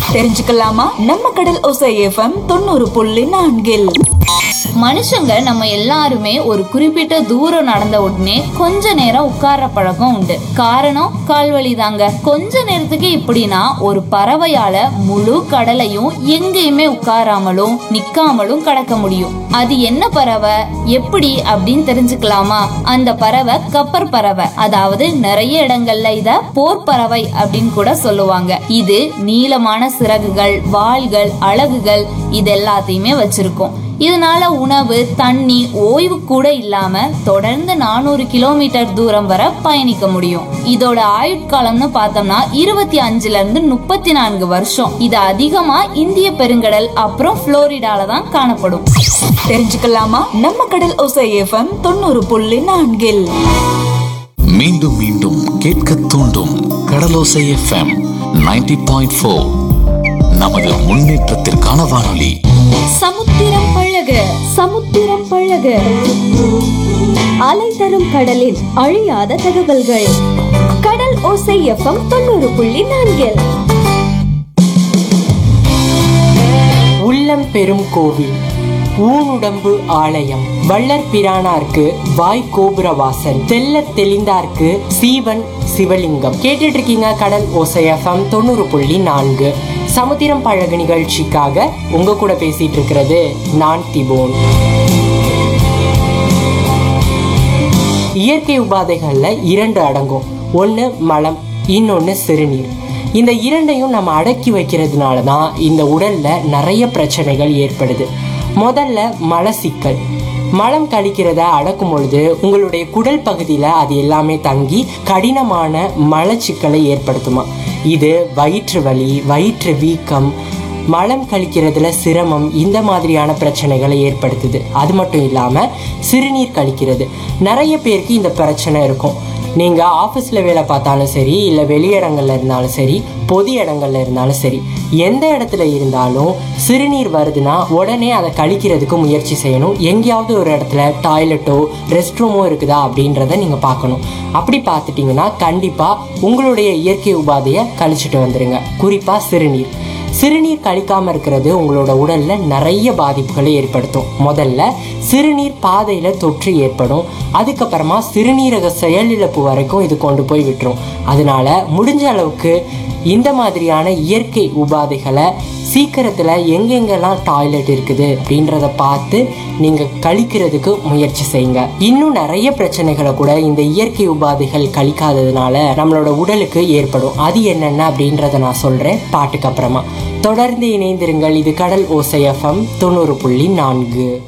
தெரிஞ்சுக்கலாமா நம்ம கடல் ஒசை எஃப்எம் தொண்ணூறு புள்ளி நான்கில் மனுஷங்க நம்ம எல்லாருமே ஒரு குறிப்பிட்ட தூரம் நடந்த உடனே கொஞ்ச நேரம் உட்கார்ற பழக்கம் உண்டு காரணம் கால்வலி தாங்க கொஞ்ச நேரத்துக்கு இப்படின்னா ஒரு பறவையால முழு கடலையும் எங்கேயுமே உட்காராமலும் நிக்காமலும் கடக்க முடியும் அது என்ன பறவை எப்படி அப்படின்னு தெரிஞ்சுக்கலாமா அந்த பறவை கப்பர் பறவை அதாவது நிறைய இடங்கள்ல இத போர் பறவை அப்படின்னு கூட சொல்லுவாங்க இது நீளமான சிறகுகள் வாள்கள் அலகுகள் இது எல்லாத்தையுமே வச்சிருக்கும் இதனால உணவு தண்ணி ஓய்வு கூட இல்லாம தொடர்ந்து நானூறு கிலோமீட்டர் தூரம் வரை பயணிக்க முடியும் இதோட ஆயுட்காலம்னு பார்த்தோம்னா இருபத்தி அஞ்சுல இருந்து முப்பத்தி நான்கு வருஷம் இது அதிகமா இந்திய பெருங்கடல் அப்புறம் புளோரிடால தான் காணப்படும் தெரிஞ்சுக்கலாமா நம்ம கடல் ஒசை எஃப்எம் தொண்ணூறு புள்ளி நான்கில் மீண்டும் மீண்டும் கேட்க தூண்டும் கடலோசை எஃப்எம் 90.4 பாயிண்ட் ஃபோர் நமது முன்னேற்றத்திற்கான வானொலி சமுத்திரம் பழக சமுத்திரம் பழக அலை தரும் கடலின் அழியாத தகவல்கள் கடல் ஓசை எஃப்எம் தொண்ணூறு புள்ளி நான்கில் உள்ளம் பெரும் கோவில் ஊனுடம்பு ஆலயம் வள்ளற் பிரானார்க்கு வாய் கோபுர வாசல் தெல்ல தெளிந்தார்க்கு சீவன் சிவலிங்கம் கேட்டுட்டு இருக்கீங்க கடல் ஓசையஃபம் தொண்ணூறு புள்ளி நான்கு சமுத்திரம் பழகு நிகழ்ச்சிக்காக உங்க கூட பேசிட்டு இருக்கிறது நான் திபோன் இயற்கை உபாதைகள்ல இரண்டு அடங்கும் ஒன்று மலம் இன்னொன்று சிறுநீர் இந்த இரண்டையும் நம்ம அடக்கி வைக்கிறதுனால தான் இந்த உடல்ல நிறைய பிரச்சனைகள் ஏற்படுது முதல்ல மலசிக்கல் மலம் கழிக்கிறத அடக்கும் பொழுது உங்களுடைய குடல் பகுதியில் அது எல்லாமே தங்கி கடினமான மலச்சிக்கலை ஏற்படுத்துமா இது வயிற்று வலி வயிற்று வீக்கம் மலம் கழிக்கிறதுல சிரமம் இந்த மாதிரியான பிரச்சனைகளை ஏற்படுத்துது அது மட்டும் இல்லாமல் சிறுநீர் கழிக்கிறது நிறைய பேருக்கு இந்த பிரச்சனை இருக்கும் நீங்கள் ஆஃபீஸில் வேலை பார்த்தாலும் சரி இல்லை வெளியிடங்கள்ல இருந்தாலும் சரி பொது இடங்கள்ல இருந்தாலும் சரி எந்த இடத்துல இருந்தாலும் சிறுநீர் வருதுன்னா உடனே அதை கழிக்கிறதுக்கு முயற்சி செய்யணும் எங்கேயாவது ஒரு இடத்துல டாய்லெட்டோ ரெஸ்ட் ரூமோ இருக்குதா அப்படின்றத நீங்கள் பார்க்கணும் அப்படி பார்த்துட்டிங்கன்னா கண்டிப்பாக உங்களுடைய இயற்கை உபாதையை கழிச்சிட்டு வந்துடுங்க குறிப்பாக சிறுநீர் சிறுநீர் கழிக்காம இருக்கிறது உங்களோட உடல்ல நிறைய பாதிப்புகளை ஏற்படுத்தும் முதல்ல சிறுநீர் பாதையில தொற்று ஏற்படும் அதுக்கப்புறமா சிறுநீரக செயலிழப்பு வரைக்கும் இது கொண்டு போய் விட்டுரும் அதனால முடிஞ்ச அளவுக்கு இந்த மாதிரியான இயற்கை உபாதைகளை சீக்கிரத்தில் எங்கெங்கெல்லாம் டாய்லெட் இருக்குது அப்படின்றத பார்த்து நீங்கள் கழிக்கிறதுக்கு முயற்சி செய்யுங்க இன்னும் நிறைய பிரச்சனைகளை கூட இந்த இயற்கை உபாதைகள் கழிக்காததுனால நம்மளோட உடலுக்கு ஏற்படும் அது என்னென்ன அப்படின்றத நான் சொல்கிறேன் பாட்டுக்கு அப்புறமா தொடர்ந்து இணைந்திருங்கள் இது கடல் ஓசை எஃப்எம் தொண்ணூறு புள்ளி நான்கு